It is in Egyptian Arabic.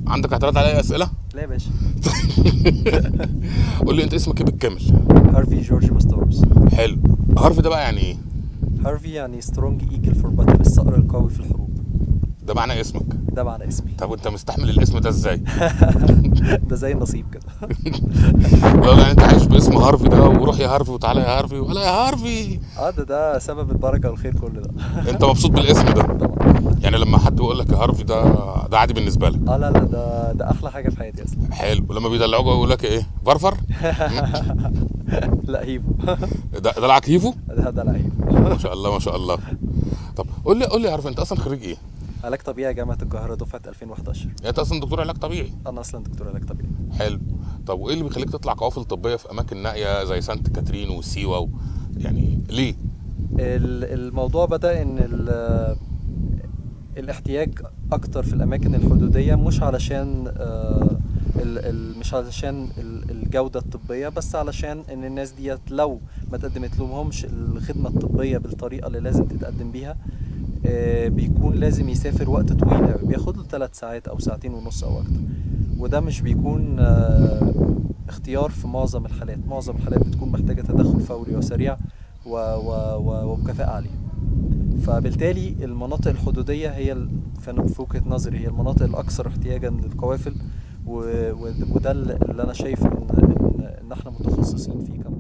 عندك اعتراض على اي اسئله لا يا باشا قول لي انت اسمك ايه بالكامل هارفي جورج باستورس حلو هارفي ده بقى يعني ايه هارفي يعني سترونج ايجل فور باتل الصقر القوي في الحروب ده معنى اسمك ده معنى اسمي طب وانت مستحمل الاسم ده ازاي ده زي النصيب كده ولا يعني انت عايش باسم هارفي ده وروح يا هارفي وتعالى يا هارفي ولا يا هارفي اه ده ده سبب البركه والخير كل ده انت مبسوط بالاسم ده طبعا يعني لما حد يقول لك يا هارفي ده ده عادي بالنسبه لك اه لا لا ده ده احلى حاجه في حياتي اصلا حلو ولما بيدلعوك يقول لك ايه فرفر لا هيبو ده دلعك هيفو ده ده لعيب ما شاء الله ما شاء الله طب قول لي قول لي يا هارفي انت اصلا خريج ايه علاج طبيعي جامعه القاهره دفعه 2011 يعني انت اصلا دكتور علاج طبيعي انا اصلا دكتور علاج طبيعي حلو طب وايه اللي بيخليك تطلع قوافل طبيه في اماكن نائيه زي سانت كاترين وسيوه و... يعني ليه ال- الموضوع بدا ان ال- الاحتياج اكتر في الاماكن الحدوديه مش علشان آه، ال- ال- مش علشان ال- الجوده الطبيه بس علشان ان الناس ديت لو ما تقدمت لهمش الخدمه الطبيه بالطريقه اللي لازم تتقدم بيها آه، بيكون لازم يسافر وقت طويل قوي بياخد له ثلاث ساعات او ساعتين ونص او اكتر وده مش بيكون آه، اختيار في معظم الحالات معظم الحالات بتكون محتاجه تدخل فوري وسريع و و و وبكفاءه عاليه فبالتالي المناطق الحدوديه هي ال- في في وجهه نظري هي المناطق الاكثر احتياجا للقوافل و- و- وده اللي انا شايف ان ان إن احنا متخصصين فيه كمان